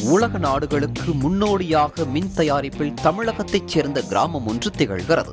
உலக நாடுகளுக்கு முன்னோடியாக மின் தயாரிப்பில் தமிழகத்தைச் சேர்ந்த கிராமம் ஒன்று திகழ்கிறது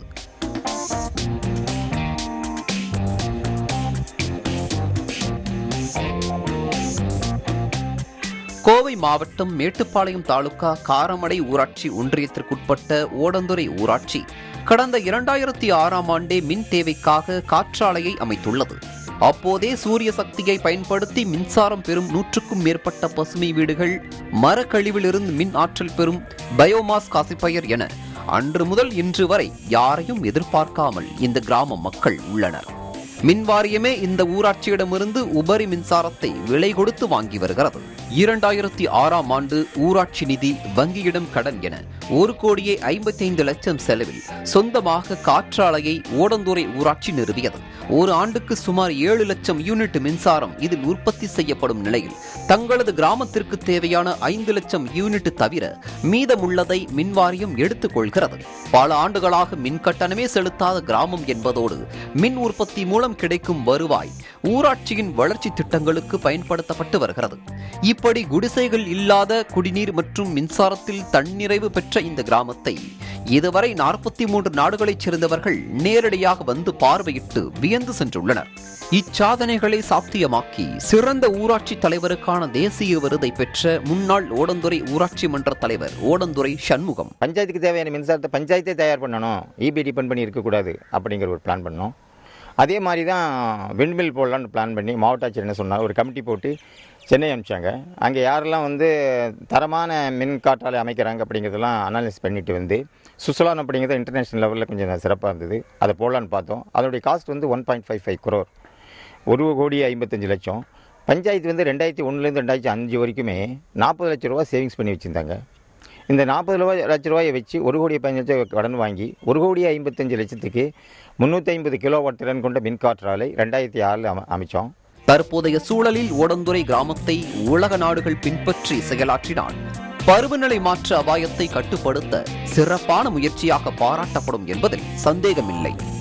கோவை மாவட்டம் மேட்டுப்பாளையம் தாலுகா காரமடை ஊராட்சி ஒன்றியத்திற்குட்பட்ட ஓடந்துறை ஊராட்சி கடந்த இரண்டாயிரத்தி ஆறாம் ஆண்டே மின் தேவைக்காக காற்றாலையை அமைத்துள்ளது அப்போதே சூரிய சக்தியை பயன்படுத்தி மின்சாரம் பெறும் நூற்றுக்கும் மேற்பட்ட பசுமை வீடுகள் மரக்கழிவிலிருந்து மின் ஆற்றல் பெறும் பயோமாஸ் காசிப்பயர் என அன்று முதல் இன்று வரை யாரையும் எதிர்பார்க்காமல் இந்த கிராம மக்கள் உள்ளனர் மின் வாரியமே இந்த ஊராட்சியிடமிருந்து உபரி மின்சாரத்தை விலை கொடுத்து வாங்கி வருகிறது இரண்டாயிரத்தி ஆறாம் ஆண்டு ஊராட்சி நிதி வங்கியிடம் கடன் என ஒரு கோடியே ஐம்பத்தைந்து லட்சம் செலவில் சொந்தமாக காற்றாலையை ஓடந்துறை ஊராட்சி நிறுவியது ஒரு ஆண்டுக்கு சுமார் ஏழு லட்சம் யூனிட் மின்சாரம் இதில் உற்பத்தி செய்யப்படும் நிலையில் தங்களது கிராமத்திற்கு தேவையான ஐந்து லட்சம் யூனிட் தவிர மீதமுள்ளதை மின்வாரியம் எடுத்துக் கொள்கிறது பல ஆண்டுகளாக மின் கட்டணமே செலுத்தாத கிராமம் என்பதோடு மின் உற்பத்தி மூலம் கிடைக்கும் வருவாய் ஊராட்சியின் வளர்ச்சி திட்டங்களுக்கு பயன்படுத்தப்பட்டு வருகிறது இப்படி குடிசைகள் இல்லாத குடிநீர் மற்றும் மின்சாரத்தில் தன்னிறைவு பெற்ற இந்த கிராமத்தை இதுவரை நாற்பத்தி மூன்று நாடுகளைச் சேர்ந்தவர்கள் நேரடியாக வந்து பார்வையிட்டு வியந்து சென்றுள்ளனர் இச்சாதனைகளை சாத்தியமாக்கி சிறந்த ஊராட்சி தலைவருக்கான தேசிய விருதை பெற்ற முன்னாள் ஓடந்துறை ஊராட்சி மன்ற தலைவர் ஓடந்துறை சண்முகம் பஞ்சாயத்துக்கு தேவையான மின்சாரத்தை பஞ்சாயத்தே தயார் பண்ணணும் இபி டிபெண்ட் பண்ணி இருக்கக்கூடாது அப்படிங்கிற ஒரு பிளான் பண்ணோம் அதே மாதிரி தான் விண்மில் போடலான்னு பிளான் பண்ணி மாவட்ட ஆட்சியர் என்ன சொன்னாங்க ஒரு கமிட்டி போட்டு சென்னை அனுப்பிச்சாங்க அங்கே யாரெல்லாம் வந்து தரமான மின் காற்றாலை அமைக்கிறாங்க அப்படிங்கிறதெல்லாம் அனாலிசிஸ் பண்ணிட்டு வந்து சுசலான் அப்படிங்கிறது இன்டர்நேஷனல் லெவலில் கொஞ்சம் சிறப்பாக இருந்தது அதை போடலான்னு பார்த்தோம் அதனுடைய காஸ்ட் வந்து one point five five crore ஒரு கோடி ஐம்பத்தஞ்சு லட்சம் பஞ்சாயத்து வந்து ரெண்டாயிரத்தி ஒன்றுலேருந்து ரெண்டாயிரத்தி அஞ்சு வரைக்குமே நாற்பது லட்ச ரூபா சேவிங்ஸ் பண்ணி வச்சுருந்தாங்க இந்த நாற்பது ரூபாய் லட்ச ரூபாயை வச்சு ஒரு கோடி பதினஞ்சு லட்சம் கடன் வாங்கி ஒரு கோடி ஐம்பத்தஞ்சு லட்சத்துக்கு முந்நூற்றி ஐம்பது கிலோவாட் திறன் கொண்ட மின்காற்றாலை ரெண்டாயிரத்தி ஆறில் அம அமைச்சோம் தற்போதைய சூழலில் ஓடந்துறை கிராமத்தை உலக நாடுகள் பின்பற்றி செயலாற்றினால் பருவநிலை மாற்ற அபாயத்தை கட்டுப்படுத்த சிறப்பான முயற்சியாக பாராட்டப்படும் என்பதில் சந்தேகமில்லை